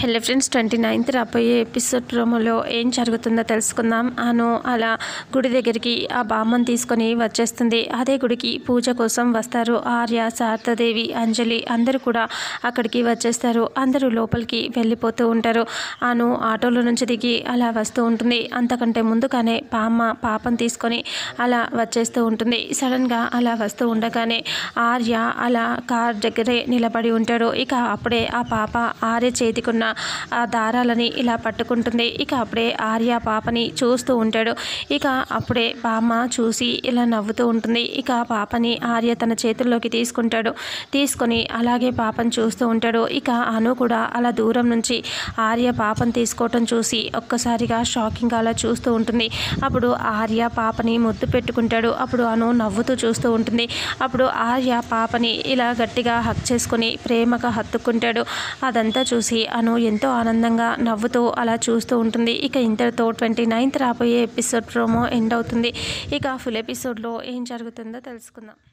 hello friends twenty ninth రాబోయే episode ప్రోమోలో ఏం జరుగుతుందో తెలుసుకుందాం అను అలా గుడి దగ్గరికి ఆ బామ్మని తీసుకొని వచ్చేస్తుంది అదే గుడికి పూజ కోసం వస్తారు ఆర్య శారదాదేవి అంజలి అందరూ కూడా అక్కడికి వచ్చేస్తారు అందరూ లోపలికి వెళ్ళిపోతూ ఉంటారు అను ఆటోలో నుంచి దిగి అలా వస్తూ ఉంటుంది అంతకంటే ముందుగానే బామ్మ పాపను తీసుకొని అలా వచ్చేస్తూ ఉంటుంది సడన్గా అలా వస్తూ ఉండగానే ఆర్య అలా కార్ దగ్గరే నిలబడి ఉంటాడు ఇక అప్పుడే ఆ పాప ఆర్య చేతికున్న ఆ దారాలని ఇలా పట్టుకుంటుంది ఇక అప్పుడే ఆర్య పాపని చూస్తూ ఉంటాడు ఇక అప్పుడే బామ్మ చూసి ఇలా నవ్వుతూ ఉంటుంది ఇక ఆ పాపని ఆర్య తన చేతుల్లోకి తీసుకుంటాడు తీసుకొని అలాగే పాపని చూస్తూ ఉంటాడు ఇక అను కూడా అలా దూరం నుంచి ఆర్య పాపని తీసుకోవటం చూసి ఒక్కసారిగా షాకింగ్ అలా చూస్తూ ఉంటుంది అప్పుడు ఆర్య పాపని ముద్దు పెట్టుకుంటాడు అప్పుడు అను నవ్వుతూ చూస్తూ ఉంటుంది అప్పుడు ఆర్య పాపని ఇలా గట్టిగా హక్ చేసుకుని ప్రేమగా హత్తుకుంటాడు అదంతా చూసి అను ఎంతో ఆనందంగా నవ్వుతూ అలా చూస్తూ ఉంటుంది ఇక ఇంతటితో ట్వంటీ నైన్త్ రాబోయే ఎపిసోడ్ ప్రోమో ఎండ్ అవుతుంది ఇక ఫుల్ ఎపిసోడ్లో ఏం జరుగుతుందో తెలుసుకుందాం